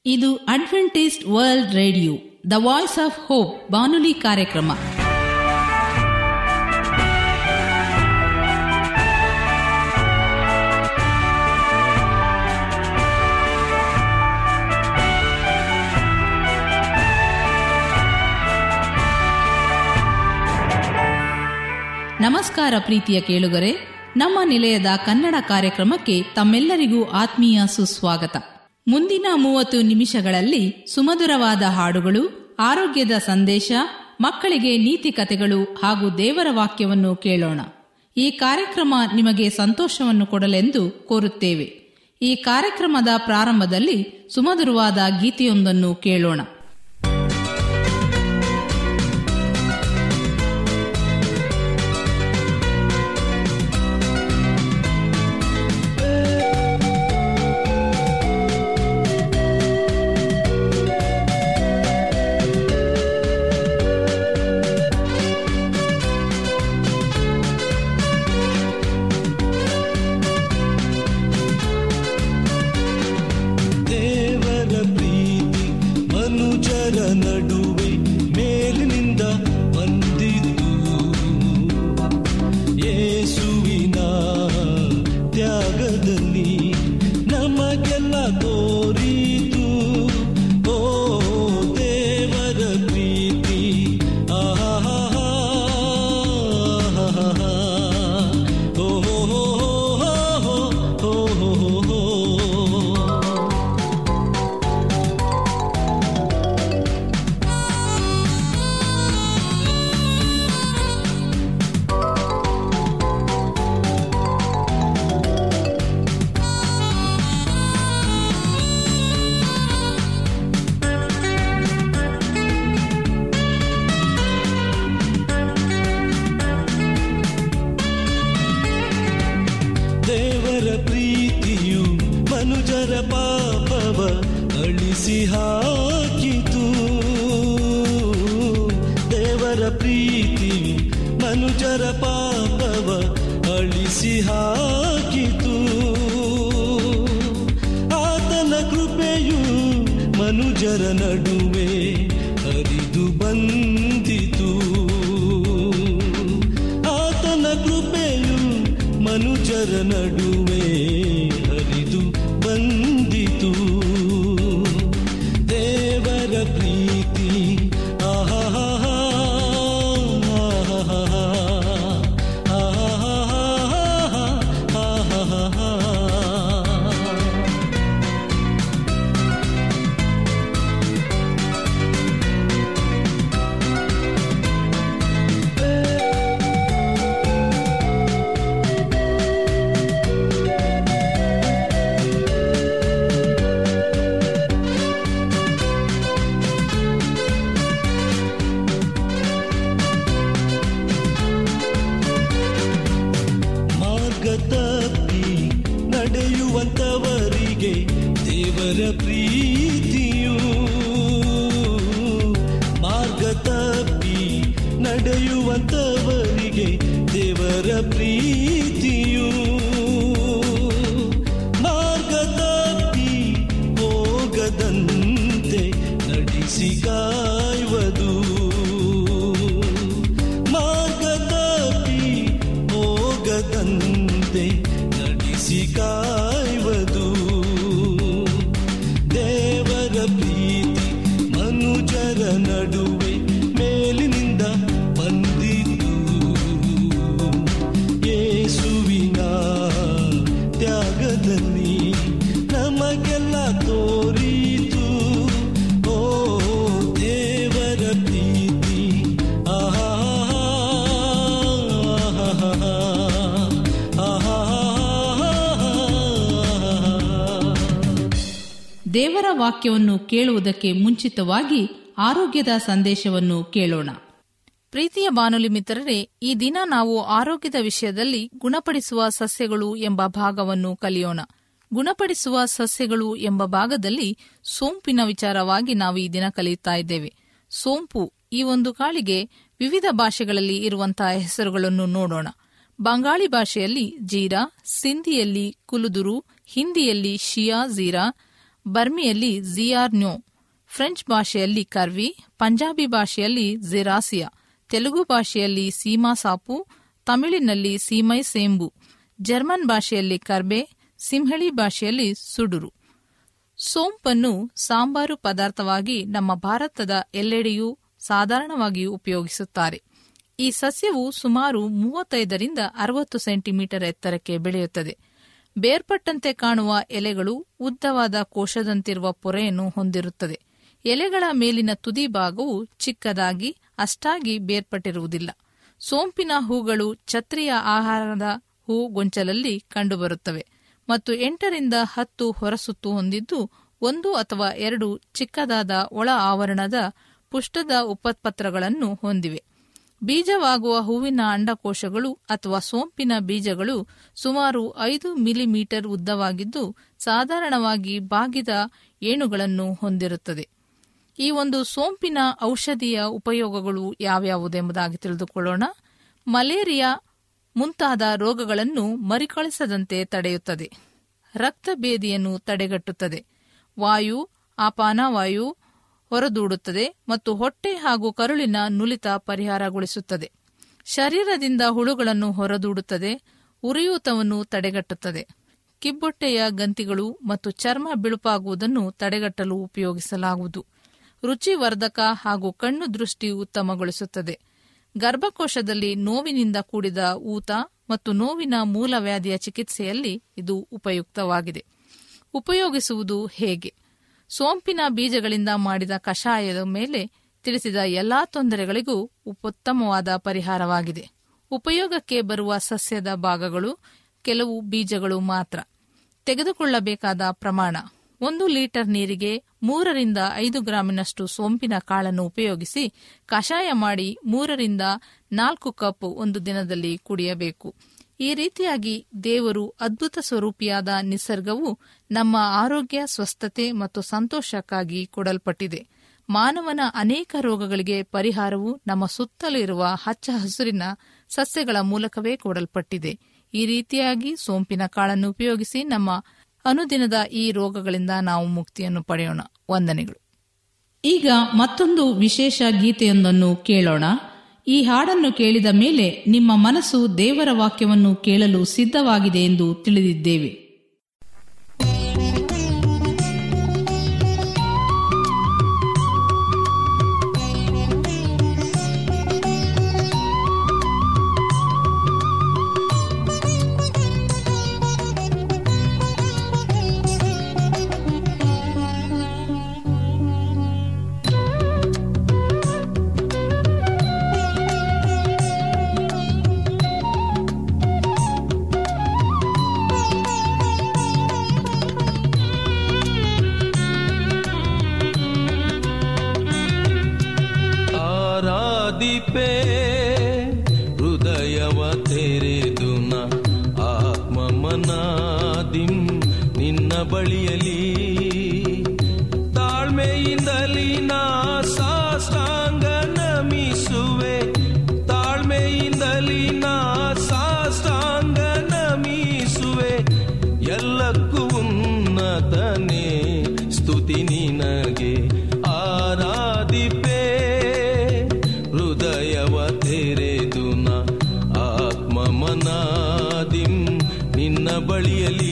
ಇದು Adventist world radio the voice of hope ಬಾನುಲಿ ಕಾರ್ಯಕ್ರಮ ನಮಸ್ಕಾರ ಪ್ರೀತಿಯ ಕೇಳುಗರೆ ನಮ್ಮ ನಿಲಯದ ಕನ್ನಡ ಕಾರ್ಯಕ್ರಮಕ್ಕೆ ತಮ್ಮೆಲ್ಲರಿಗೂ ಆತ್ಮೀಯ ಸುಸ್ವಾಗತ ಮುಂದಿನ ಮೂವತ್ತು ನಿಮಿಷಗಳಲ್ಲಿ ಸುಮಧುರವಾದ ಹಾಡುಗಳು ಆರೋಗ್ಯದ ಸಂದೇಶ ಮಕ್ಕಳಿಗೆ ನೀತಿ ಕಥೆಗಳು ಹಾಗೂ ದೇವರ ವಾಕ್ಯವನ್ನು ಕೇಳೋಣ ಈ ಕಾರ್ಯಕ್ರಮ ನಿಮಗೆ ಸಂತೋಷವನ್ನು ಕೊಡಲೆಂದು ಕೋರುತ್ತೇವೆ ಈ ಕಾರ್ಯಕ್ರಮದ ಪ್ರಾರಂಭದಲ್ಲಿ ಸುಮಧುರವಾದ ಗೀತೆಯೊಂದನ್ನು ಕೇಳೋಣ ದೇವರ ಪ್ರೀತಿ ಮನುಜರ ನಡುವೆ ಮೇಲಿನಿಂದ ಬಂದಿತು ಯೇಸುವಿನ ತ್ಯಾಗದಲ್ಲಿ ನಮಗೆಲ್ಲ ತೋರಿತು ಓ ದೇವರ ಪ್ರೀತಿ ಆಹಾ ಓ ಹೋ ಹೋ ಹೋ ಹೋ ಹೋ ದೇವರ ಪ್ರೀತಿಯು ಮನುಜರ ಪಾಪವ ಅಳಿಸಿ ಹಾಕಿತು ದೇವರ ಪ್ರೀತಿಯು ಮನುಜರ ಪಾಪವ ಅಳಿಸಿ ಹಾಕಿತು ಆತನ ಕೃಪೆಯು ಮನುಜರ ನಡುವೆ ಹರಿದು ಬಂದಿತು ಆತನ ಕೃಪೆಯು ಮನುಜರ ನಡುವೆ ಹರಿದು ಬಂದಿತು ದೇವರ ಪ್ರೀತಿ ಆಹಾ ಮಾರ್ಗ ತಪ್ಪಿ ನಡೆಯುವಂತವರಿಗೆ ದೇವರ ಪ್ರೀತಿಯು ಮಾರ್ಗ ತಪ್ಪಿ ನಡೆಯುವಂತವರಿಗೆ ದೇವರ ಪ್ರೀತಿಯು ಮಾರ್ಗ ತಪ್ಪಿ ಹೋಗದಂತೆ ನಡೆಸಿ ಕಾಯುವುದು ಮಾರ್ಗ ತಪ್ಪಿ ಹೋಗದಂತೆ ನಡೆಸಿ ಕಾಯುವುದು ದೇವರ ಪ್ರೀತಿ ಮನುಜರ ನಡುವೆ ಮೇಲಿನಿಂದ ಬಂದಿತು ಯೇಸುವಿನ ತ್ಯಾಗದಲ್ಲಿ ನಮಗೆಲ್ಲ ತೋರಿತು ಓ ದೇವರ ಪ್ರೀತಿ ಆಹಾ ದೇವರ ವಾಕ್ಯವನ್ನು ಕೇಳುವುದಕ್ಕೆ ಮುಂಚಿತವಾಗಿ ಆರೋಗ್ಯದ ಸಂದೇಶವನ್ನು ಕೇಳೋಣ ಪ್ರೀತಿಯ ಬಾನುಲಿ ಮಿತ್ರರೇ ಈ ದಿನ ನಾವು ಆರೋಗ್ಯದ ವಿಷಯದಲ್ಲಿ ಗುಣಪಡಿಸುವ ಸಸ್ಯಗಳು ಎಂಬ ಭಾಗವನ್ನು ಕಲಿಯೋಣ ಗುಣಪಡಿಸುವ ಸಸ್ಯಗಳು ಎಂಬ ಭಾಗದಲ್ಲಿ ಸೋಂಪಿನ ವಿಚಾರವಾಗಿ ನಾವು ಈ ದಿನ ಕಲಿಯುತ್ತಾ ಇದ್ದೇವೆ ಸೋಂಪು ಈ ಒಂದು ಕಾಳಿಗೆ ವಿವಿಧ ಭಾಷೆಗಳಲ್ಲಿ ಇರುವಂತಹ ಹೆಸರುಗಳನ್ನು ನೋಡೋಣ ಬಂಗಾಳಿ ಭಾಷೆಯಲ್ಲಿ ಜೀರಾ ಸಿಂಧಿಯಲ್ಲಿ ಕುಲುದುರು ಹಿಂದಿಯಲ್ಲಿ ಶಿಯಾ ಜೀರಾ ಬರ್ಮಿಯಲ್ಲಿ ಜಿಯಾರ್ನ್ಯೋ ಫ್ರೆಂಚ್ ಭಾಷೆಯಲ್ಲಿ ಕರ್ವಿ ಪಂಜಾಬಿ ಭಾಷೆಯಲ್ಲಿ ಜಿರಾಸಿಯಾ ತೆಲುಗು ಭಾಷೆಯಲ್ಲಿ ಸೀಮಾ ಸಾಪು ತಮಿಳಿನಲ್ಲಿ ಸೀಮೈ ಸೇಂಬು ಜರ್ಮನ್ ಭಾಷೆಯಲ್ಲಿ ಕರ್ಬೆ ಸಿಂಹಳಿ ಭಾಷೆಯಲ್ಲಿ ಸುಡುರು ಸೋಂಪನ್ನು ಸಾಂಬಾರು ಪದಾರ್ಥವಾಗಿ ನಮ್ಮ ಭಾರತದ ಎಲ್ಲೆಡೆಯೂ ಸಾಧಾರಣವಾಗಿ ಉಪಯೋಗಿಸುತ್ತಾರೆ ಈ ಸಸ್ಯವು ಸುಮಾರು ಮೂವತ್ತೈದರಿಂದ ಅರವತ್ತು ಸೆಂಟಿಮೀಟರ್ ಎತ್ತರಕ್ಕೆ ಬೆಳೆಯುತ್ತದೆ ಬೇರ್ಪಟ್ಟಂತೆ ಕಾಣುವ ಎಲೆಗಳು ಉದ್ದವಾದ ಕೋಶದಂತಿರುವ ಪೊರೆಯನ್ನು ಹೊಂದಿರುತ್ತದೆ ಎಲೆಗಳ ಮೇಲಿನ ತುದಿ ಭಾಗವು ಚಿಕ್ಕದಾಗಿ ಅಷ್ಟಾಗಿ ಬೇರ್ಪಟ್ಟಿರುವುದಿಲ್ಲ ಸೋಂಪಿನ ಹೂಗಳು ಛತ್ರಿಯ ಆಹಾರದ ಹೂ ಗೊಂಚಲಲ್ಲಿ ಕಂಡುಬರುತ್ತವೆ ಮತ್ತು ಎಂಟರಿಂದ ಹತ್ತು ಹೊರಸುತ್ತು ಹೊಂದಿದ್ದು ಒಂದು ಅಥವಾ ಎರಡು ಚಿಕ್ಕದಾದ ಒಳ ಆವರಣದ ಪುಷ್ಟದ ಉಪಪತ್ರಗಳನ್ನು ಹೊಂದಿವೆ ಬೀಜವಾಗುವ ಹೂವಿನ ಅಂಡಕೋಶಗಳು ಅಥವಾ ಸೋಂಪಿನ ಬೀಜಗಳು ಸುಮಾರು ಐದು ಮಿಲಿಮೀಟರ್ ಉದ್ದವಾಗಿದ್ದು ಸಾಧಾರಣವಾಗಿ ಬಾಗಿದ ಏಣುಗಳನ್ನು ಹೊಂದಿರುತ್ತದೆ ಈ ಒಂದು ಸೋಂಪಿನ ಔಷಧೀಯ ಉಪಯೋಗಗಳು ಯಾವ್ಯಾವುದೆಂಬುದಾಗಿ ತಿಳಿದುಕೊಳ್ಳೋಣ ಮಲೇರಿಯಾ ಮುಂತಾದ ರೋಗಗಳನ್ನು ಮರಿಕಳಿಸದಂತೆ ತಡೆಯುತ್ತದೆ ರಕ್ತಭೇದಿಯನ್ನು ತಡೆಗಟ್ಟುತ್ತದೆ ವಾಯು ಆಪಾನವಾಯು ಹೊರದೂಡುತ್ತದೆ ಮತ್ತು ಹೊಟ್ಟೆ ಹಾಗೂ ಕರುಳಿನ ನುಲಿತ ಪರಿಹಾರಗೊಳಿಸುತ್ತದೆ ಶರೀರದಿಂದ ಹುಳುಗಳನ್ನು ಹೊರದೂಡುತ್ತದೆ ಉರಿಯೂತವನ್ನು ತಡೆಗಟ್ಟುತ್ತದೆ ಕಿಬ್ಬೊಟ್ಟೆಯ ಗಂತಿಗಳು ಮತ್ತು ಚರ್ಮ ಬಿಳುಪಾಗುವುದನ್ನು ತಡೆಗಟ್ಟಲು ಉಪಯೋಗಿಸಲಾಗುವುದು ರುಚಿವರ್ಧಕ ಹಾಗೂ ಕಣ್ಣು ದೃಷ್ಟಿ ಉತ್ತಮಗೊಳಿಸುತ್ತದೆ ಗರ್ಭಕೋಶದಲ್ಲಿ ನೋವಿನಿಂದ ಕೂಡಿದ ಊತ ಮತ್ತು ನೋವಿನ ಮೂಲವ್ಯಾಧಿಯ ಚಿಕಿತ್ಸೆಯಲ್ಲಿ ಇದು ಉಪಯುಕ್ತವಾಗಿದೆ ಉಪಯೋಗಿಸುವುದು ಹೇಗೆ ಸೋಂಪಿನ ಬೀಜಗಳಿಂದ ಮಾಡಿದ ಕಷಾಯದ ಮೇಲೆ ತಿಳಿಸಿದ ಎಲ್ಲಾ ತೊಂದರೆಗಳಿಗೂ ಉತ್ತಮವಾದ ಪರಿಹಾರವಾಗಿದೆ ಉಪಯೋಗಕ್ಕೆ ಬರುವ ಸಸ್ಯದ ಭಾಗಗಳು ಕೆಲವು ಬೀಜಗಳು ಮಾತ್ರ ತೆಗೆದುಕೊಳ್ಳಬೇಕಾದ ಪ್ರಮಾಣ ಒಂದು ಲೀಟರ್ ನೀರಿಗೆ ಮೂರರಿಂದ ಐದು ಗ್ರಾಮಿನಷ್ಟು ಸೋಂಪಿನ ಕಾಳನ್ನು ಉಪಯೋಗಿಸಿ ಕಷಾಯ ಮಾಡಿ ಮೂರರಿಂದ ನಾಲ್ಕು ಕಪ್ ಒಂದು ದಿನದಲ್ಲಿ ಕುಡಿಯಬೇಕು ಈ ರೀತಿಯಾಗಿ ದೇವರು ಅದ್ಭುತ ಸ್ವರೂಪಿಯಾದ ನಿಸರ್ಗವು ನಮ್ಮ ಆರೋಗ್ಯ ಸ್ವಸ್ಥತೆ ಮತ್ತು ಸಂತೋಷಕ್ಕಾಗಿ ಕೊಡಲ್ಪಟ್ಟಿದೆ ಮಾನವನ ಅನೇಕ ರೋಗಗಳಿಗೆ ಪರಿಹಾರವು ನಮ್ಮ ಸುತ್ತಲೂ ಇರುವ ಹಚ್ಚ ಹಸುರಿನ ಸಸ್ಯಗಳ ಮೂಲಕವೇ ಕೊಡಲ್ಪಟ್ಟಿದೆ ಈ ರೀತಿಯಾಗಿ ಸೋಂಪಿನ ಕಾಳನ್ನು ಉಪಯೋಗಿಸಿ ನಮ್ಮ ಅನುದಿನದ ಈ ರೋಗಗಳಿಂದ ನಾವು ಮುಕ್ತಿಯನ್ನು ಪಡೆಯೋಣ ವಂದನೆಗಳು ಈಗ ಮತ್ತೊಂದು ವಿಶೇಷ ಗೀತೆಯೊಂದನ್ನು ಕೇಳೋಣ ಈ ಹಾಡನ್ನು ಕೇಳಿದ ಮೇಲೆ ನಿಮ್ಮ ಮನಸ್ಸು ದೇವರ ವಾಕ್ಯವನ್ನು ಕೇಳಲು ಸಿದ್ಧವಾಗಿದೆ ಎಂದು ತಿಳಿದಿದ್ದೇವೆ ಆರಾಧಿಪೆ ಹೃದಯವ ತೆರೆದು ನ ಆತ್ಮಮನಾದಿಂ ನಿನ್ನ ಬಳಿಯಲಿ ತಾಳ್ಮೆಯಿಂದಲಿ ನಾ ಸಾಷ್ಟಾಂಗ ನಮಿಸುವೆ ತಾಳ್ಮೆಯಿಂದಲಿ ನಾ ಸಾಷ್ಟಾಂಗ ನಮಿಸುವೆ ಎಲ್ಲಕ್ಕೂ ಉನ್ನತನೇ ಸ್ತುತಿ ನಿನಗೆ ಆರಾಧಿಪೆ ಹೃದಯವ ತೆರೆದು ನ ಆತ್ಮಮನಾದಿಂ ನಿನ್ನ ಬಳಿಯಲಿ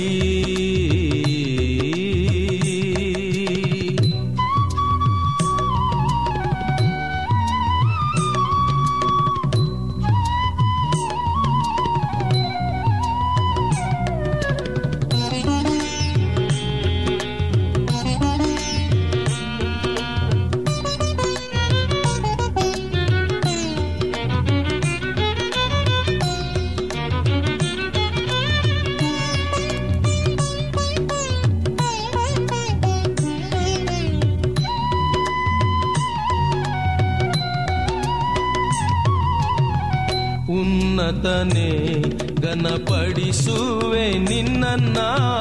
ಉನ್ನತನೇ ಘನಪಡಿಸುವೆ ನಿನ್ನನ್ನ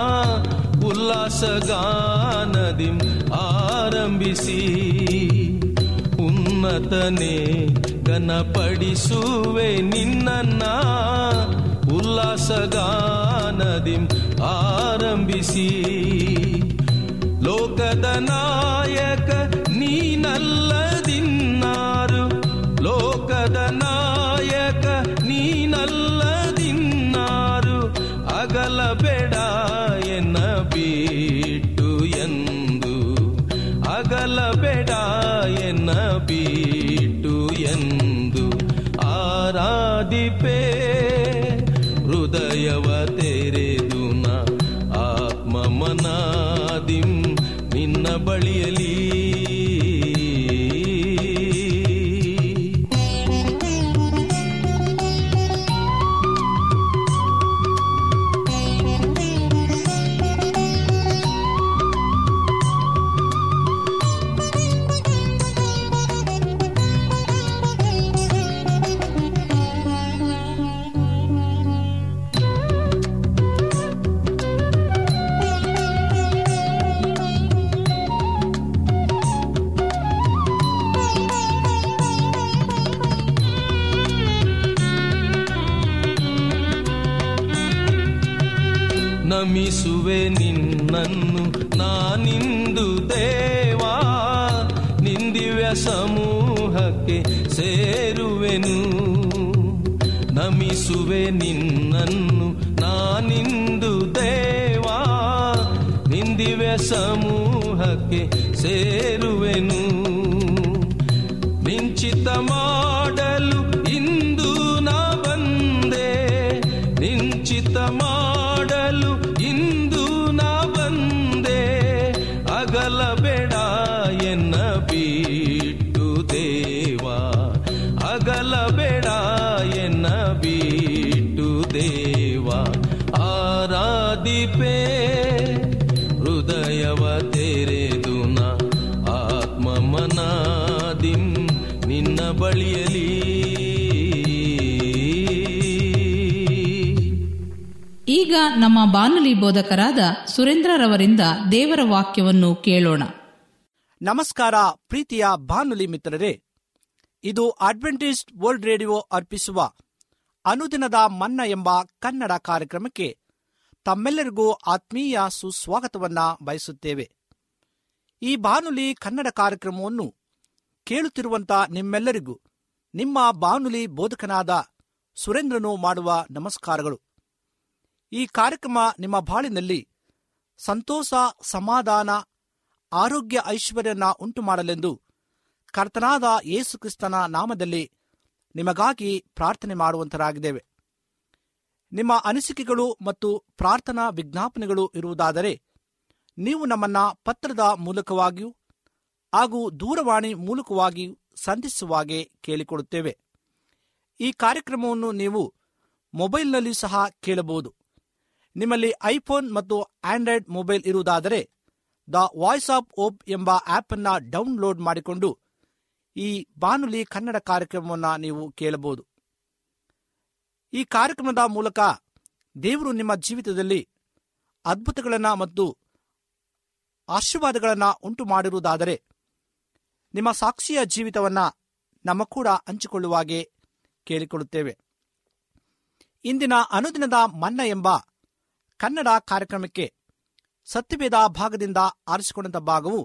ಉಲ್ಲಾಸಗಾನದಿ ಆರಂಭಿಸಿ ಉನ್ನತನೇ ಘನಪಡಿಸುವೆ ನಿನ್ನನ್ನ ಉಲ್ಲಾಸಗಾನದಿ ಆರಂಭಿಸಿ ಲೋಕದ ನಾಯಕ ನೀನಲ್ಲದಿನ್ನಾರು ಲೋಕದ ನಾಯಕ ನೀನಲ್ಲದಿನ್ನಾರು ಅಗಲಬೇಡ ಎನ್ನ ಬಿಟ್ಟು ಎಂದು ಅಗಲಬೇಡ ಎನ್ನ ಬಿಟ್ಟು ಎಂದು ಆರಾಧಿಪೇ ಹೃದಯವ ತೆರೆದು ನ ಆತ್ಮ ಮನಾದಿಂ ನಿನ್ನ ಬಳಿಯಲಿ ನಮಿಸುವೆ ನಿನ್ನನ್ನು ನಾನಿಂದು ದೇವಾ ನಿಂದಿವ್ಯ ಸಮೂಹಕ್ಕೆ ಸೇರುವೆನು ನಮಿಸುವೆ ನಿನ್ನನ್ನು ನಾನಿಂದು ದೇವಾ ನಿಂದಿವ್ಯ ಸಮೂಹಕ್ಕೆ ಸೇರುವೆನು ನಿಂಚಿತ ಮಾಡಲು ಇಂದು ನಾ ಬಂದೆ ನಿಂಚಿತ ಮಾಡಲು ಇಂದು ನಾ ಬಂದೆ ಅಗಲಬೇಡ ಎನ್ನ ಬಿಟ್ಟು ದೇವಾ ಅಗಲಬೇಡ ಎನ್ನ ಬಿಟ್ಟು ದೇವಾ ಆರಾಧಿಪೇ ಹೃದಯವ ತೆರೆದು ನ ಆತ್ಮ ಮನಾದಿಂ ನಿನ್ನ ಬಳಿಯಲಿ ಈಗ ನಮ್ಮ ಬಾನುಲಿ ಬೋಧಕರಾದ ಸುರೇಂದ್ರರವರಿಂದ ದೇವರ ವಾಕ್ಯವನ್ನು ಕೇಳೋಣ ನಮಸ್ಕಾರ ಪ್ರೀತಿಯ ಬಾನುಲಿ ಮಿತ್ರರೇ ಇದು ಅಡ್ವೆಂಟಿಸ್ಟ್ ವರ್ಲ್ಡ್ ರೇಡಿಯೋ ಅರ್ಪಿಸುವ ಅನುದಿನದ ಮನ್ನ ಎಂಬ ಕನ್ನಡ ಕಾರ್ಯಕ್ರಮಕ್ಕೆ ತಮ್ಮೆಲ್ಲರಿಗೂ ಆತ್ಮೀಯ ಸುಸ್ವಾಗತವನ್ನ ಬಯಸುತ್ತೇವೆ ಈ ಬಾನುಲಿ ಕನ್ನಡ ಕಾರ್ಯಕ್ರಮವನ್ನು ಕೇಳುತ್ತಿರುವಂತ ನಿಮ್ಮೆಲ್ಲರಿಗೂ ನಿಮ್ಮ ಬಾನುಲಿ ಬೋಧಕನಾದ ಸುರೇಂದ್ರನು ಮಾಡುವ ನಮಸ್ಕಾರಗಳು ಈ ಕಾರ್ಯಕ್ರಮ ನಿಮ್ಮ ಬಾಳಿನಲ್ಲಿ ಸಂತೋಷ ಸಮಾಧಾನ ಆರೋಗ್ಯ ಐಶ್ವರ್ಯನ ಉಂಟು ಮಾಡಲೆಂದು ಕರ್ತನಾದ ಯೇಸು ಕ್ರಿಸ್ತನ ನಾಮದಲ್ಲಿ ನಿಮಗಾಗಿ ಪ್ರಾರ್ಥನೆ ಮಾಡುವಂತರಾಗಿದ್ದೇವೆ ನಿಮ್ಮ ಅನಿಸಿಕೆಗಳು ಮತ್ತು ಪ್ರಾರ್ಥನಾ ವಿಜ್ಞಾಪನೆಗಳು ಇರುವುದಾದರೆ ನೀವು ನಮ್ಮನ್ನ ಪತ್ರದ ಮೂಲಕವಾಗಿಯೂ ಹಾಗೂ ದೂರವಾಣಿ ಮೂಲಕವಾಗಿಯೂ ಸಂಧಿಸುವಾಗೆ ಕೇಳಿಕೊಡುತ್ತೇವೆ ಈ ಕಾರ್ಯಕ್ರಮವನ್ನು ನೀವು ಮೊಬೈಲ್ನಲ್ಲಿ ಸಹ ಕೇಳಬಹುದು ನಿಮ್ಮಲ್ಲಿ ಐಫೋನ್ ಮತ್ತು ಆಂಡ್ರಾಯ್ಡ್ ಮೊಬೈಲ್ ಇರುವುದಾದರೆ ದ ವಾಯ್ಸ್ ಆಫ್ ಓಪ್ ಎಂಬ ಆಪ್ ಅನ್ನ ಡೌನ್ಲೋಡ್ ಮಾಡಿಕೊಂಡು ಈ ಬಾನುಲಿ ಕನ್ನಡ ಕಾರ್ಯಕ್ರಮವನ್ನು ನೀವು ಕೇಳಬಹುದು ಈ ಕಾರ್ಯಕ್ರಮದ ಮೂಲಕ ದೇವರು ನಿಮ್ಮ ಜೀವಿತದಲ್ಲಿ ಅದ್ಭುತಗಳನ್ನ ಮತ್ತು ಆಶೀರ್ವಾದಗಳನ್ನ ಉಂಟು ಮಾಡಿರುವುದಾದರೆ ನಿಮ್ಮ ಸಾಕ್ಷಿಯ ಜೀವಿತವನ್ನ ನಮ್ಮ ಕೂಡ ಹಂಚಿಕೊಳ್ಳುವಾಗೆ ಕೇಳಿಕೊಳ್ಳುತ್ತೇವೆ ಇಂದಿನ ಅನುದಿನದ ಮನ್ನ ಎಂಬ ಕನ್ನಡ ಕಾರ್ಯಕ್ರಮಕ್ಕೆ ಸತ್ಯವೇದ ಭಾಗದಿಂದ ಆರಿಸಿಕೊಂಡಂತ ಭಾಗವು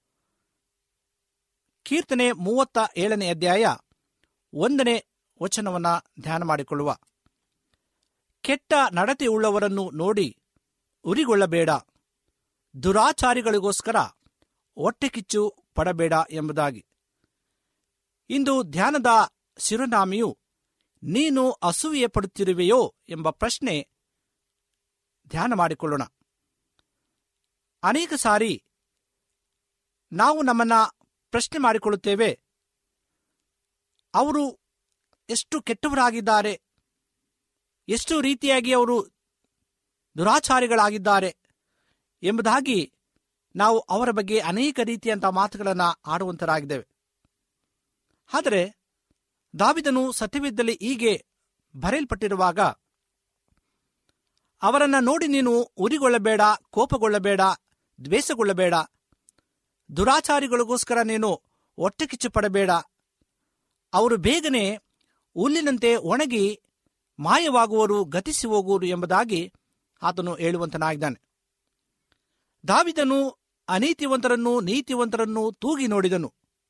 ಕೀರ್ತನೆ ಮೂವತ್ತ ಏಳನೇ ಅಧ್ಯಾಯ ಒಂದನೇ ವಚನವನ್ನ ಧ್ಯಾನ ಮಾಡಿಕೊಳ್ಳುವ ಕೆಟ್ಟ ನಡತೆಯುಳ್ಳವರನ್ನು ನೋಡಿ ಉರಿಗೊಳ್ಳಬೇಡ ದುರಾಚಾರಿಗಳಿಗೋಸ್ಕರ ಹೊಟ್ಟೆಕಿಚ್ಚು ಪಡಬೇಡ ಎಂಬುದಾಗಿ ಇಂದು ಧ್ಯಾನದ ಶಿರೋನಾಮಿಯು ನೀನು ಅಸೂಯೆ ಪಡುತ್ತಿರುವೆಯೋ ಎಂಬ ಪ್ರಶ್ನೆ ಧ್ಯಾನ ಮಾಡಿಕೊಳ್ಳೋಣ ಅನೇಕ ಸಾರಿ ನಾವು ನಮ್ಮನ್ನ ಪ್ರಶ್ನೆ ಮಾಡಿಕೊಳ್ಳುತ್ತೇವೆ ಅವರು ಎಷ್ಟು ಕೆಟ್ಟವರಾಗಿದ್ದಾರೆ ಎಷ್ಟು ರೀತಿಯಾಗಿ ಅವರು ದುರಾಚಾರಿಗಳಾಗಿದ್ದಾರೆ ಎಂಬುದಾಗಿ ನಾವು ಅವರ ಬಗ್ಗೆ ಅನೇಕ ರೀತಿಯಂತಹ ಮಾತುಗಳನ್ನು ಆಡುವಂತರಾಗಿದ್ದೇವೆ ಆದರೆ ದಾವಿದನು ಸತ್ಯವಿದ್ದಲ್ಲಿ ಹೀಗೆ ಬರೆಯಲ್ಪಟ್ಟಿರುವಾಗ ಅವರನ್ನ ನೋಡಿ ನೀನು ಉರಿಗೊಳ್ಳಬೇಡ ಕೋಪಗೊಳ್ಳಬೇಡ ದ್ವೇಷಗೊಳ್ಳಬೇಡ ದುರಾಚಾರಿಗಳಿಗೋಸ್ಕರ ನೀನು ಹೊಟ್ಟೆಕಿಚ್ಚು ಪಡಬೇಡ ಅವರು ಬೇಗನೆ ಹುಲ್ಲಿನಂತೆ ಒಣಗಿ ಮಾಯವಾಗುವರು ಗತಿಸಿ ಹೋಗುವರು ಎಂಬುದಾಗಿ ಆತನು ಹೇಳುವಂತನಾಗಿದ್ದಾನೆ ದಾವಿದನು ಅನೀತಿವಂತರನ್ನು ನೀತಿವಂತರನ್ನು ತೂಗಿ ನೋಡಿದನು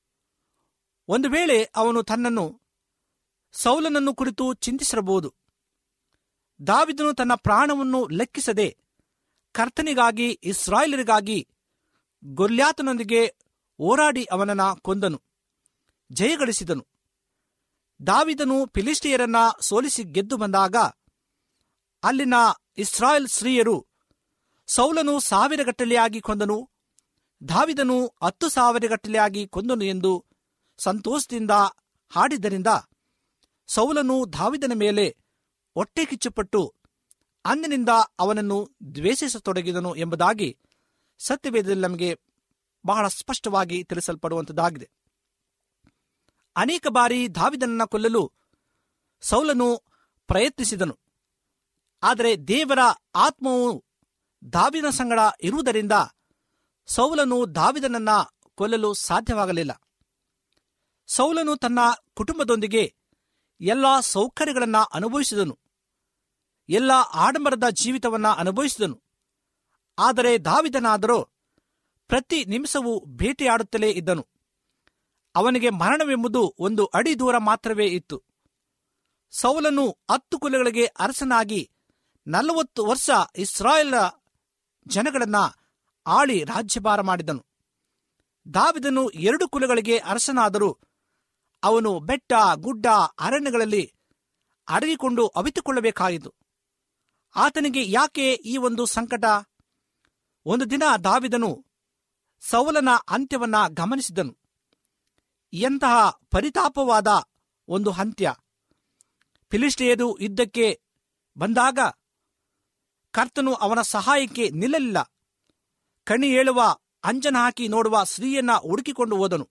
ಒಂದು ವೇಳೆ ಅವನು ತನ್ನನ್ನು ಸೌಲನನ್ನು ಕುರಿತು ಚಿಂತಿಸಿರಬಹುದು ದಾವಿದನು ತನ್ನ ಪ್ರಾಣವನ್ನು ಲೆಕ್ಕಿಸದೆ ಕರ್ತನಿಗಾಗಿ ಇಸ್ರಾಯೇಲರಿಗಾಗಿ ಗೊಲ್ಯಾತನೊಂದಿಗೆ ಹೋರಾಡಿ ಅವನನ್ನ ಕೊಂದನು ಜಯಗಳಿಸಿದನು ದಾವಿದನು ಫಿಲಿಸ್ಟಿಯರನ್ನ ಸೋಲಿಸಿ ಗೆದ್ದು ಬಂದಾಗ ಅಲ್ಲಿನ ಇಸ್ರಾಯೇಲ್ ಸ್ತ್ರೀಯರು ಸೌಲನು ಸಾವಿರಗಟ್ಟಲೆಯಾಗಿ ಕೊಂದನು ದಾವಿದನು ಹತ್ತು ಸಾವಿರಗಟ್ಟಲೆಯಾಗಿ ಕೊಂದನು ಎಂದು ಸಂತೋಷದಿಂದ ಹಾಡಿದ್ದರಿಂದ ಸೌಲನು ದಾವಿದನ ಮೇಲೆ ಹೊಟ್ಟೆ ಕಿಚ್ಚುಪಟ್ಟು ಅಂದಿನಿಂದ ಅವನನ್ನು ದ್ವೇಷಿಸತೊಡಗಿದನು ಎಂಬುದಾಗಿ ಸತ್ಯವೇದದಲ್ಲಿ ನಮಗೆ ಬಹಳ ಸ್ಪಷ್ಟವಾಗಿ ತಿಳಿಸಲ್ಪಡುವಂಥದ್ದಾಗಿದೆ ಅನೇಕ ಬಾರಿ ದಾವಿದನನ್ನ ಕೊಲ್ಲಲು ಸೌಲನು ಪ್ರಯತ್ನಿಸಿದನು ಆದರೆ ದೇವರ ಆತ್ಮವು ದಾವಿದನ ಸಂಗಡ ಇರುವುದರಿಂದ ಸೌಲನು ದಾವಿದನನ್ನ ಕೊಲ್ಲಲು ಸಾಧ್ಯವಾಗಲಿಲ್ಲ ಸೌಲನು ತನ್ನ ಕುಟುಂಬದೊಂದಿಗೆ ಎಲ್ಲ ಸೌಕರ್ಯಗಳನ್ನು ಅನುಭವಿಸಿದನು ಎಲ್ಲ ಆಡಂಬರದ ಜೀವಿತವನ್ನ ಅನುಭವಿಸಿದನು ಆದರೆ ದಾವಿದನಾದರೋ ಪ್ರತಿ ನಿಮಿಷವೂ ಭೇಟಿಯಾಡುತ್ತಲೇ ಇದ್ದನು ಅವನಿಗೆ ಮರಣವೆಂಬುದು ಒಂದು ಅಡಿ ದೂರ ಮಾತ್ರವೇ ಇತ್ತು ಸೌಲನು ಹತ್ತು ಕುಲಗಳಿಗೆ ಅರಸನಾಗಿ ನಲವತ್ತು ವರ್ಷ ಇಸ್ರಾಯೇಲ್ ಜನಗಳನ್ನ ಆಳಿ ರಾಜ್ಯಭಾರ ಮಾಡಿದನು ದಾವಿದನು ಎರಡು ಕುಲಗಳಿಗೆ ಅರಸನಾದರೂ ಅವನು ಬೆಟ್ಟ ಗುಡ್ಡ ಅರಣ್ಯಗಳಲ್ಲಿ ಅಡಗಿಕೊಂಡು ಅವಿತುಕೊಳ್ಳಬೇಕಾಯಿತು ಆತನಿಗೆ ಯಾಕೆ ಈ ಒಂದು ಸಂಕಟ ಒಂದು ದಿನ ದಾವಿದನು ಸೌಲನ ಅಂತ್ಯವನ್ನ ಗಮನಿಸಿದನು ಎಂತಹ ಪರಿತಾಪವಾದ ಒಂದು ಅಂತ್ಯ ಫಿಲಿಸ್ಟಿಯರು ಯುದ್ಧಕ್ಕೆ ಬಂದಾಗ ಕರ್ತನು ಅವನ ಸಹಾಯಕ್ಕೆ ನಿಲ್ಲಲಿಲ್ಲ ಕಣಿ ಹೇಳುವ ಅಂಜನ ಹಾಕಿ ನೋಡುವ ಸ್ತ್ರೀಯನ್ನ ಹುಡುಕಿಕೊಂಡು ಹೋದನು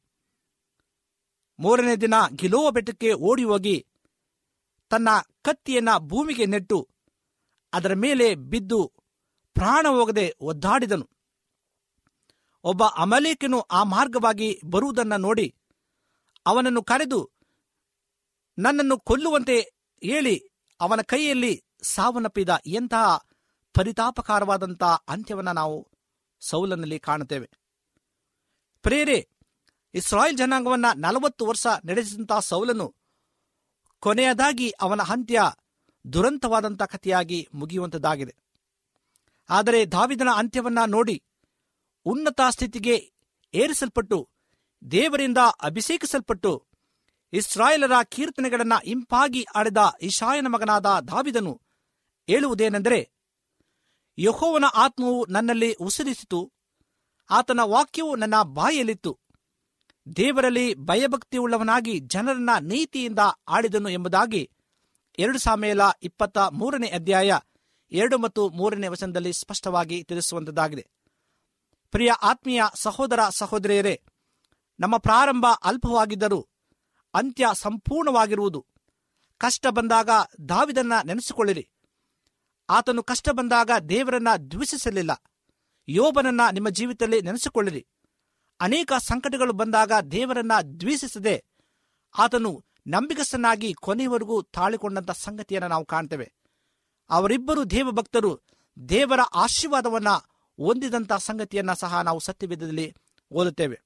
ಮೂರನೇ ದಿನ ಗಿಲೋವ ಬೆಟ್ಟಕ್ಕೆ ಓಡಿ ಹೋಗಿ ತನ್ನ ಕತ್ತಿಯನ್ನ ಭೂಮಿಗೆ ನೆಟ್ಟು ಅದರ ಮೇಲೆ ಬಿದ್ದು ಪ್ರಾಣ ಹೋಗದೆ ಒದ್ದಾಡಿದನು ಒಬ್ಬ ಅಮಲೇಕನು ಆ ಮಾರ್ಗವಾಗಿ ಬರುವುದನ್ನ ನೋಡಿ ಅವನನ್ನು ಕರೆದು ನನ್ನನ್ನು ಕೊಲ್ಲುವಂತೆ ಹೇಳಿ ಅವನ ಕೈಯಲ್ಲಿ ಸಾವನ್ನಪ್ಪಿದ ಎಂತಹ ಪರಿತಾಪಕಾರವಾದಂತಹ ಅಂತ್ಯವನ್ನ ನಾವು ಸೌಲನಲ್ಲಿ ಕಾಣುತ್ತೇವೆ ಪ್ರೇರೆ ಇಸ್ರಾಯೇಲ್ ಜನಾಂಗವನ್ನ ನಲವತ್ತು ವರ್ಷ ನಡೆಸಿದಂತಹ ಸೌಲನು ಕೊನೆಯದಾಗಿ ಅವನ ಅಂತ್ಯ ದುರಂತವಾದಂಥ ಕಥೆಯಾಗಿ ಮುಗಿಯುವಂಥದ್ದಾಗಿದೆ ಆದರೆ ದಾವಿದನ ಅಂತ್ಯವನ್ನ ನೋಡಿ ಉನ್ನತ ಸ್ಥಿತಿಗೆ ಏರಿಸಲ್ಪಟ್ಟು ದೇವರಿಂದ ಅಭಿಷೇಕಿಸಲ್ಪಟ್ಟು ಇಸ್ರಾಯೇಲರ ಕೀರ್ತನೆಗಳನ್ನ ಇಂಪಾಗಿ ಆಡಿದ ಇಶಾಯನ ಮಗನಾದ ದಾವಿದನು ಹೇಳುವುದೇನೆಂದರೆ ಯಹೋವನ ಆತ್ಮವು ನನ್ನಲ್ಲಿ ಉಸಿರಿಸಿತು ಆತನ ವಾಕ್ಯವು ನನ್ನ ಬಾಯಲ್ಲಿತ್ತು ದೇವರಲ್ಲಿ ಭಯಭಕ್ತಿಯುಳ್ಳವನಾಗಿ ಜನರನ್ನ ನೀತಿಯಿಂದ ಆಡಿದನು ಎಂಬುದಾಗಿ ಎರಡು ಸಾಮೇಲ ಇಪ್ಪತ್ತ ಮೂರನೇ ಅಧ್ಯಾಯ ಎರಡು ಮತ್ತು ಮೂರನೇ ವಚನದಲ್ಲಿ ಸ್ಪಷ್ಟವಾಗಿ ತಿಳಿಸುವಂತದ್ದಾಗಿದೆ ಪ್ರಿಯ ಆತ್ಮೀಯ ಸಹೋದರ ಸಹೋದರಿಯರೇ ನಮ್ಮ ಪ್ರಾರಂಭ ಅಲ್ಪವಾಗಿದ್ದರೂ ಅಂತ್ಯ ಸಂಪೂರ್ಣವಾಗಿರುವುದು ಕಷ್ಟ ಬಂದಾಗ ದಾವಿದನ್ನ ನೆನೆಸಿಕೊಳ್ಳಿರಿ ಆತನು ಕಷ್ಟ ಬಂದಾಗ ದೇವರನ್ನ ದ್ವೇಷಿಸಲಿಲ್ಲ ಯೋಬನನ್ನ ನಿಮ್ಮ ಜೀವಿತದಲ್ಲಿ ನೆನೆಸಿಕೊಳ್ಳಿರಿ ಅನೇಕ ಸಂಕಟಗಳು ಬಂದಾಗ ದೇವರನ್ನ ದ್ವೇಷಿಸದೆ ಆತನು ನಂಬಿಕಸ್ಥನಾಗಿ ಕೊನೆಯವರೆಗೂ ತಾಳಿಕೊಂಡಂತ ಸಂಗತಿಯನ್ನು ನಾವು ಕಾಣ್ತೇವೆ ಅವರಿಬ್ಬರು ದೇವಭಕ್ತರು ದೇವರ ಆಶೀರ್ವಾದವನ್ನ ಹೊಂದಿದಂತ ಸಂಗತಿಯನ್ನ ಸಹ ನಾವು ಸತ್ಯವೇದದಲ್ಲಿ ಓದುತ್ತೇವೆ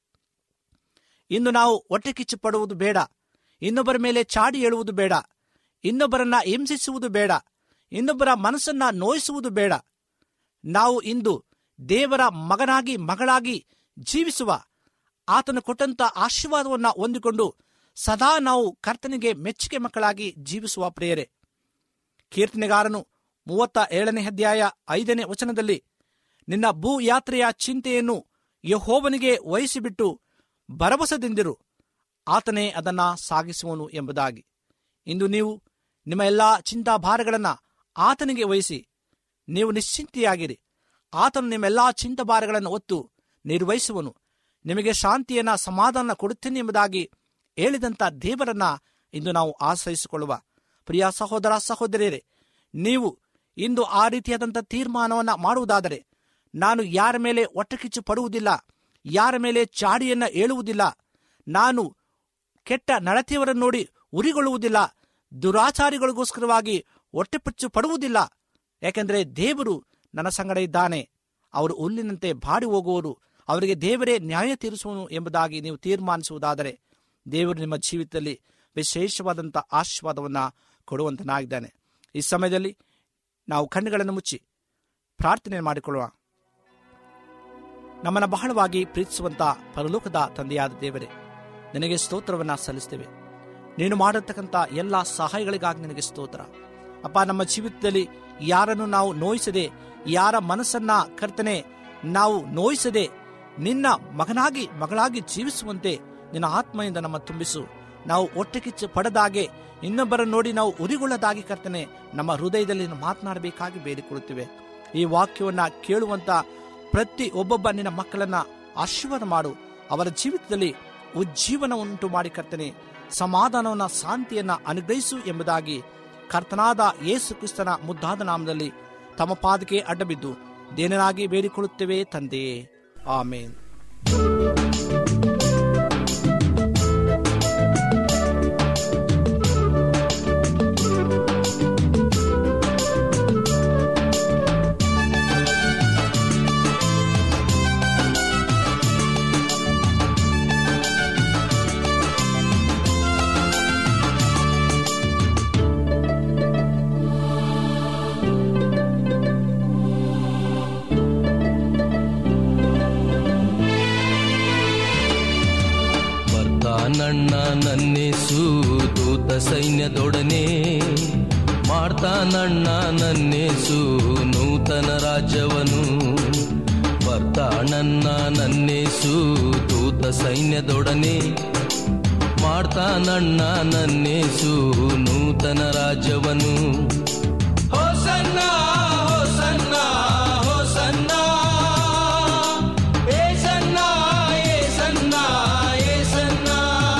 ಇನ್ನು ನಾವು ಹೊಟ್ಟೆ ಕಿಚ್ಚು ಪಡುವುದು ಬೇಡ ಇನ್ನೊಬ್ಬರ ಮೇಲೆ ಚಾಡಿ ಹೇಳುವುದು ಬೇಡ ಇನ್ನೊಬ್ಬರನ್ನ ಹಿಂಸಿಸುವುದು ಬೇಡ ಇನ್ನೊಬ್ಬರ ಮನಸ್ಸನ್ನ ನೋಯಿಸುವುದು ಬೇಡ ನಾವು ಇಂದು ದೇವರ ಮಗನಾಗಿ ಮಗಳಾಗಿ ಜೀವಿಸುವ ಆತನು ಕೊಟ್ಟಂತ ಆಶೀರ್ವಾದವನ್ನ ಹೊಂದಿಕೊಂಡು ಸದಾ ನಾವು ಕರ್ತನಿಗೆ ಮೆಚ್ಚುಗೆ ಮಕ್ಕಳಾಗಿ ಜೀವಿಸುವ ಪ್ರೇಯರೆ ಕೀರ್ತನೆಗಾರನು ಮೂವತ್ತ ಏಳನೇ ಅಧ್ಯಾಯ ಐದನೇ ವಚನದಲ್ಲಿ ನಿನ್ನ ಭೂ ಯಾತ್ರೆಯ ಚಿಂತೆಯನ್ನು ಯಹೋವನಿಗೆ ವಹಿಸಿಬಿಟ್ಟು ಭರವಸೆದಿಂದಿರು ಆತನೇ ಅದನ್ನ ಸಾಗಿಸುವನು ಎಂಬುದಾಗಿ ಇಂದು ನೀವು ನಿಮ್ಮ ಎಲ್ಲಾ ಚಿಂತಾಭಾರಗಳನ್ನ ಆತನಿಗೆ ವಹಿಸಿ ನೀವು ನಿಶ್ಚಿಂತೆಯಾಗಿರಿ ಆತನು ನಿಮ್ಮೆಲ್ಲಾ ಚಿಂತಭಾರಗಳನ್ನು ಹೊತ್ತು ನಿರ್ವಹಿಸುವನು ನಿಮಗೆ ಶಾಂತಿಯನ್ನ ಸಮಾಧಾನ ಕೊಡುತ್ತೇನೆ ಎಂಬುದಾಗಿ ಹೇಳಿದಂಥ ದೇವರನ್ನ ಇಂದು ನಾವು ಆಶ್ರಯಿಸಿಕೊಳ್ಳುವ ಪ್ರಿಯ ಸಹೋದರ ಸಹೋದರಿಯರೇ ನೀವು ಇಂದು ಆ ರೀತಿಯಾದಂಥ ತೀರ್ಮಾನವನ್ನ ಮಾಡುವುದಾದರೆ ನಾನು ಯಾರ ಮೇಲೆ ಒಟ್ಟಕಿಚ್ಚು ಪಡುವುದಿಲ್ಲ ಯಾರ ಮೇಲೆ ಚಾಡಿಯನ್ನ ಹೇಳುವುದಿಲ್ಲ ನಾನು ಕೆಟ್ಟ ನಡತೆಯವರನ್ನು ನೋಡಿ ಉರಿಗೊಳ್ಳುವುದಿಲ್ಲ ದುರಾಚಾರಿಗಳಿಗೋಸ್ಕರವಾಗಿ ಹೊಟ್ಟೆಪಚ್ಚು ಪಡುವುದಿಲ್ಲ ಯಾಕೆಂದರೆ ದೇವರು ನನ್ನ ಸಂಗಡ ಇದ್ದಾನೆ ಅವರು ಹುಲ್ಲಿನಂತೆ ಬಾಡಿ ಹೋಗುವರು ಅವರಿಗೆ ದೇವರೇ ನ್ಯಾಯ ತೀರಿಸುವನು ಎಂಬುದಾಗಿ ನೀವು ತೀರ್ಮಾನಿಸುವುದಾದರೆ ದೇವರು ನಿಮ್ಮ ಜೀವಿತದಲ್ಲಿ ವಿಶೇಷವಾದಂಥ ಆಶೀರ್ವಾದವನ್ನು ಕೊಡುವಂತನಾಗಿದ್ದಾನೆ ಈ ಸಮಯದಲ್ಲಿ ನಾವು ಕಣ್ಣುಗಳನ್ನು ಮುಚ್ಚಿ ಪ್ರಾರ್ಥನೆ ಮಾಡಿಕೊಳ್ಳುವ ನಮ್ಮನ್ನು ಬಹಳವಾಗಿ ಪ್ರೀತಿಸುವಂತ ಪರಲೋಕದ ತಂದೆಯಾದ ದೇವರೇ ನಿನಗೆ ಸ್ತೋತ್ರವನ್ನ ಸಲ್ಲಿಸ್ತೇವೆ ನೀನು ಮಾಡಿರ್ತಕ್ಕಂಥ ಎಲ್ಲ ಸಹಾಯಗಳಿಗಾಗಿ ನಿನಗೆ ಸ್ತೋತ್ರ ಅಪ್ಪ ನಮ್ಮ ಜೀವಿತದಲ್ಲಿ ಯಾರನ್ನು ನಾವು ನೋಯಿಸದೆ ಯಾರ ಮನಸ್ಸನ್ನ ಕರ್ತನೆ ನಾವು ನೋಯಿಸದೆ ನಿನ್ನ ಮಗನಾಗಿ ಮಗಳಾಗಿ ಜೀವಿಸುವಂತೆ ನಿನ್ನ ಆತ್ಮದಿಂದ ನಮ್ಮ ತುಂಬಿಸು ನಾವು ಹೊಟ್ಟೆಕಿಚ್ಚು ಪಡೆದಾಗೆ ಇನ್ನೊಬ್ಬರನ್ನು ನೋಡಿ ನಾವು ಉರಿಗೊಳ್ಳದಾಗಿ ಕರ್ತನೆ ನಮ್ಮ ಹೃದಯದಲ್ಲಿ ಮಾತನಾಡಬೇಕಾಗಿ ಬೇಡಿಕೊಳ್ಳುತ್ತೇವೆ ಈ ವಾಕ್ಯವನ್ನ ಕೇಳುವಂತ ಪ್ರತಿ ಒಬ್ಬೊಬ್ಬ ನಿನ್ನ ಮಕ್ಕಳನ್ನ ಆಶೀರ್ವಾದ ಮಾಡು ಅವರ ಜೀವಿತದಲ್ಲಿ ಉಜ್ಜೀವನ ಉಂಟು ಮಾಡಿ ಕರ್ತನೆ ಸಮಾಧಾನವನ್ನ ಶಾಂತಿಯನ್ನ ಅನುಗ್ರಹಿಸು ಎಂಬುದಾಗಿ ಕರ್ತನಾದ ಯೇಸು ಕ್ರಿಸ್ತನ ಮುದ್ದಾದ ನಾಮದಲ್ಲಿ ತಮ್ಮ ಪಾದಕ್ಕೆ ಅಡ್ಡಬಿದ್ದು ದೇನರಾಗಿ ಬೇಡಿಕೊಳ್ಳುತ್ತೇವೆ ತಂದೆಯೇ ಆಮೇನ್ ಬರ್ತಾನಣ್ಣ ನನ್ನೇಸು ದೂತ ಸೈನ್ಯದೊಡನೆ ಮಾಡ್ತಾನಣ್ಣ ನನ್ನೇಸು ನೂತನ ರಾಜ್ಯವನು ಬರ್ತಾನಣ್ಣ ನನ್ನೇಸು ದೂತ ಸೈನ್ಯದೊಡನೆ ಮಾಡ್ತಾನಣ್ಣ ನನ್ನೇಸು ನೂತನ ರಾಜ್ಯವನು ಹೋಸನ್ನ ಹೋಸನ್ನ ಹೋಸನ್ನ ಏಸನ್ನ ಏಸನ್ನ ಏಸನ್ನ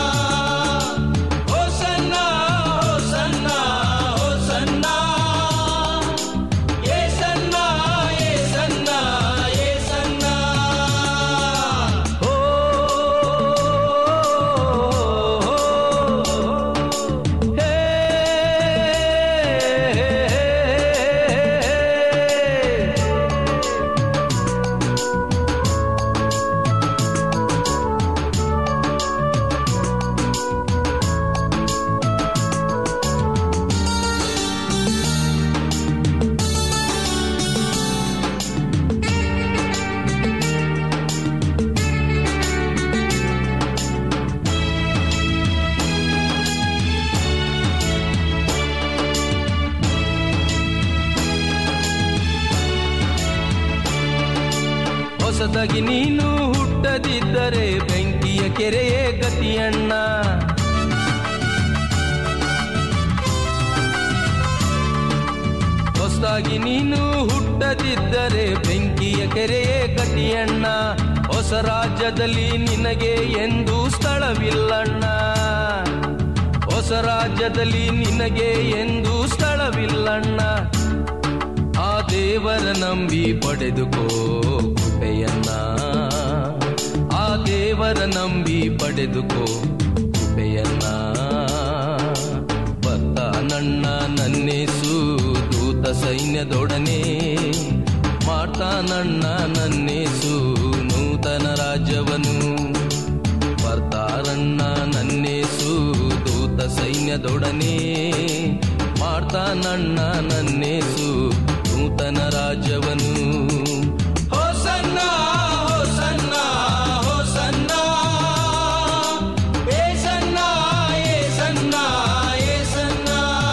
ಹೋಸನ್ನ ಹೋಸನ್ನ ಹೋಸನ್ನ ಏಸನ್ನ ಏಸನ್ನ ಏಸನ್ನ ಓ ಹೇ ಹೊಸದಾಗಿ ನೀನು ಹುಟ್ಟದಿದ್ದರೆ ಬೆಂಕಿಯ ಕೆರೆಯೇ ಗತಿಯಣ್ಣ ಹೊಸದಾಗಿ ನೀನು ಹುಟ್ಟದಿದ್ದರೆ ಬೆಂಕಿಯ ಕೆರೆಯೇ ಗತಿಯಣ್ಣ ಹೊಸ ರಾಜ್ಯದಲ್ಲಿ ನಿನಗೆ ಎಂದು ಸ್ಥಳವಿಲ್ಲಣ್ಣ ಹೊಸ ರಾಜ್ಯದಲ್ಲಿ ನಿನಗೆ ಎಂದು ಸ್ಥಳವಿಲ್ಲಣ್ಣ ಆ ದೇವರ ನಂಬಿ ಪಡೆದುಕೋ ಕೃಪೆಯನ್ನ ಆ ದೇವರ ನಂಬಿ ಪಡೆದುಕೋ ಕೃಪೆಯನ್ನ ಬತ್ತ ನನ್ನ ನನ್ನೇಸು ದೂತ ಸೈನ್ಯದೊಡನೆ ಮಾಡ್ತಾನಣ್ಣ ನನ್ನೇಸು ನೂತನ ರಾಜ್ಯವನು ಬರ್ತಾರಣ್ಣ ನನ್ನೇಸು ದೂತ ಸೈನ್ಯದೊಡನೆ ಮಾಡ್ತಾನಣ್ಣ ನನ್ನೇಸು ನೂತನ ರಾಜ್ಯವನು ಹೋಸನ್ನ ಹೋಸನ್ನ ಹೋಸನ್ನ ಏಸನ್ನ ಏಸನ್ನ ಏಸನ್ನ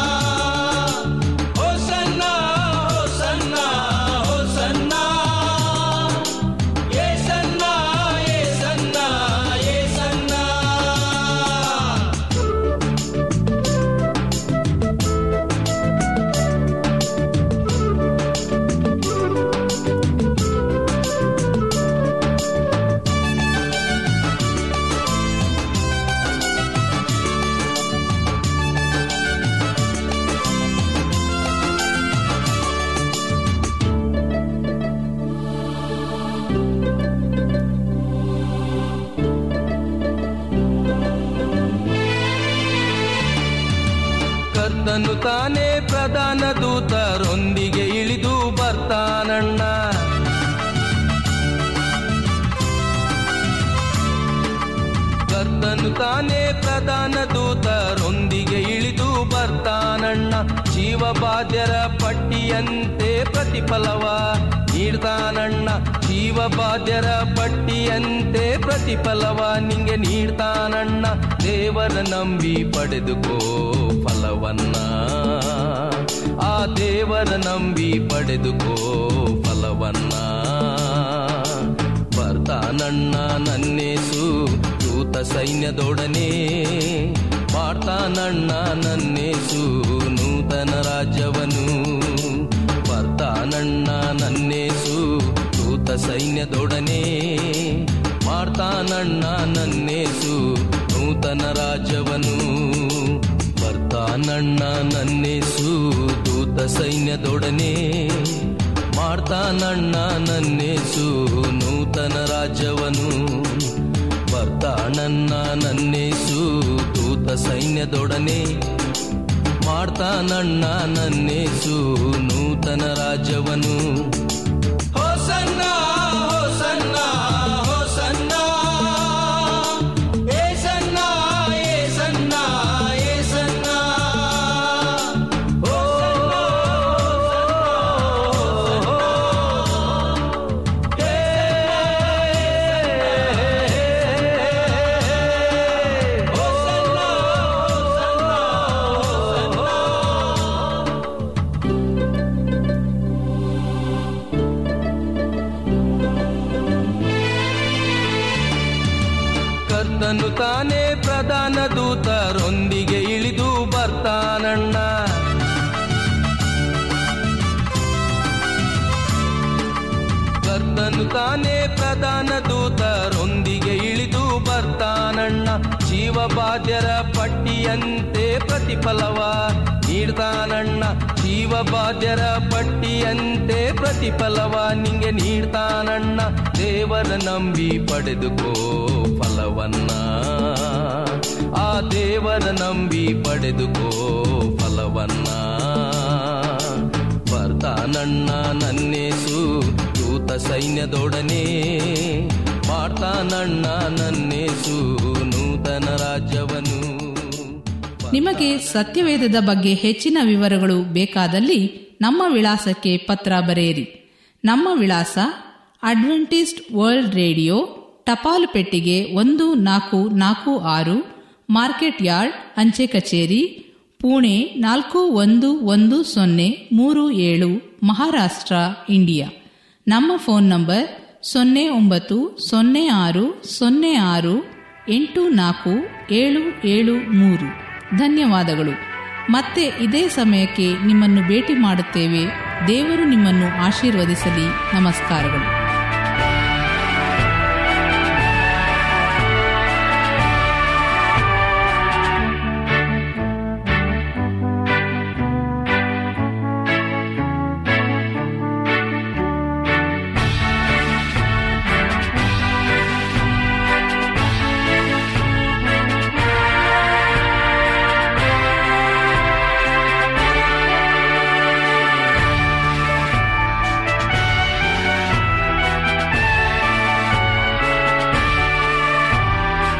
ಹೋಸನ್ನ ಹೋಸನ್ನ ಹೋಸನ್ನ ಏಸನ್ನ ಏಸನ್ನ ಏಸನ್ನ ಕರ್ತನು ತಾನೇ ಪ್ರಧಾನ ದೂತರೊಂದಿಗೆ ಇಳಿದು ಬರ್ತಾನಣ್ಣ ಕರ್ತನು ತಾನೇ ಪ್ರಧಾನ ದೂತರೊಂದಿಗೆ ಇಳಿದು ಬರ್ತಾನಣ್ಣ ಜೀವಬಾಧ್ಯರ ಪಟ್ಟಿಯಂತೆ ಪ್ರತಿಫಲವ ನೀಡ್ತಾನಣ್ಣ ಜೀವಬಾಧ್ಯರ ಪಟ್ಟಿಯಂತೆ ಪ್ರತಿಫಲವ ನಿಂಗೆ ನೀಡ್ತಾನಣ್ಣ ದೇವರ ನಂಬಿ ಪಡೆದುಕೋ ಫಲವನ್ನ ಆ ದೇವರ ನಂಬಿ ಪಡೆದುಕೋ ಫಲವನ್ನ ಬರ್ತಾನಣ್ಣ ನನ್ನೇಸು ದೂತ ಸೈನ್ಯದೊಡನೆ ಮಾಡ್ತಾನಣ್ಣ ನನ್ನೇಸು ನೂತನ ರಾಜ್ಯವನು ಬರ್ತಾನಣ್ಣ ನನ್ನೇಸು ದೂತ ಸೈನ್ಯದೊಡನೆ ಮಾಡ್ತಾನಣ್ಣ ನನ್ನೇಸು ನೂತನ ರಾಜ್ಯವನು ಬರ್ತಾನಣ್ಣ ನನ್ನೇಸು ದೂತ ಸೈನ್ಯದೊಡನೆ ಮಾಡ್ತಾನಣ್ಣ ನನ್ನೇಸು ನೂತನ ರಾಜ್ಯವನು ಬರ್ತಾನಣ್ಣ ನನ್ನೇಸು ದೂತ ಸೈನ್ಯದೊಡನೆ ಮಾಡ್ತಾನಣ್ಣ ನನ್ನೇಸು ನೂತನ ರಾಜ್ಯವನು ಹೋಸನ್ನ ಹೋಸನ್ನ ಹೋಸನ್ನ ಏಸನ್ನ ಏಸನ್ನ ಏಸನ್ನ ಓ ಕರ್ತನು ತಾನೇ ಪ್ರಧಾನ ದೂತರೊಂದಿಗೆ ಇಳಿದು ಬರ್ತಾನಣ್ಣ ಕರ್ತನು ತಾನೇ ಪ್ರಧಾನ ದೂತರೊಂದಿಗೆ ಇಳಿದು ಬರ್ತಾನಣ್ಣ ಜೀವಬಾಧ್ಯರ ಪಟ್ಟಿಯಂತೆ ಪ್ರತಿಫಲವ ನೀಡ್ತಾನಣ್ಣ ಜೀವಬಾಧ್ಯರ ಪಟ್ಟಿಯಂತೆ ಪ್ರತಿಫಲವ ನಿಂಗೆ ನೀಡ್ತಾನಣ್ಣ ದೇವರ ನಂಬಿ ಪಡೆದುಕೋ ಫಲವನ್ನ ಆ ದೇವರ ನಂಬಿ ಪಡೆದುಕೋ ಫಲವನ್ನ ಬರ್ತಾನಣ್ಣ ನನ್ನೇಸು ದೂತ ಸೈನ್ಯದೊಡನೆ ಮಾಡ್ತಾನಣ್ಣ ನನ್ನೇಸು ನೂತನ ರಾಜ್ಯವನು ನಿಮಗೆ ಸತ್ಯವೇದದ ಬಗ್ಗೆ ಹೆಚ್ಚಿನ ವಿವರಗಳು ಬೇಕಾದಲ್ಲಿ ನಮ್ಮ ವಿಳಾಸಕ್ಕೆ ಪತ್ರ ಬರೆಯಿರಿ ನಮ್ಮ ವಿಳಾಸ ಅಡ್ವೆಂಟಿಸ್ಟ್ ವರ್ಲ್ಡ್ ರೇಡಿಯೋ ಟಪಾಲು ಪೆಟ್ಟಿಗೆ ಒಂದು ನಾಲ್ಕು ನಾಲ್ಕು ಆರು ಮಾರ್ಕೆಟ್ ಯಾರ್ಡ್ ಅಂಚೆ ಕಚೇರಿ ಪುಣೆ ನಾಲ್ಕು ಒಂದು ಒಂದು ಸೊನ್ನೆ ಮೂರು ಏಳು ಮಹಾರಾಷ್ಟ್ರ ಇಂಡಿಯಾ ನಮ್ಮ ಫೋನ್ ನಂಬರ್ ಸೊನ್ನೆ ಒಂಬತ್ತು ಸೊನ್ನೆ ಆರು ಸೊನ್ನೆ ಆರು ಎಂಟು ನಾಲ್ಕು ಏಳು ಏಳು ಮೂರು ಧನ್ಯವಾದಗಳು ಮತ್ತೆ ಇದೇ ಸಮಯಕ್ಕೆ ನಿಮ್ಮನ್ನು ಭೇಟಿ ಮಾಡುತ್ತೇವೆ ದೇವರು ನಿಮ್ಮನ್ನು ಆಶೀರ್ವದಿಸಲಿ ನಮಸ್ಕಾರಗಳು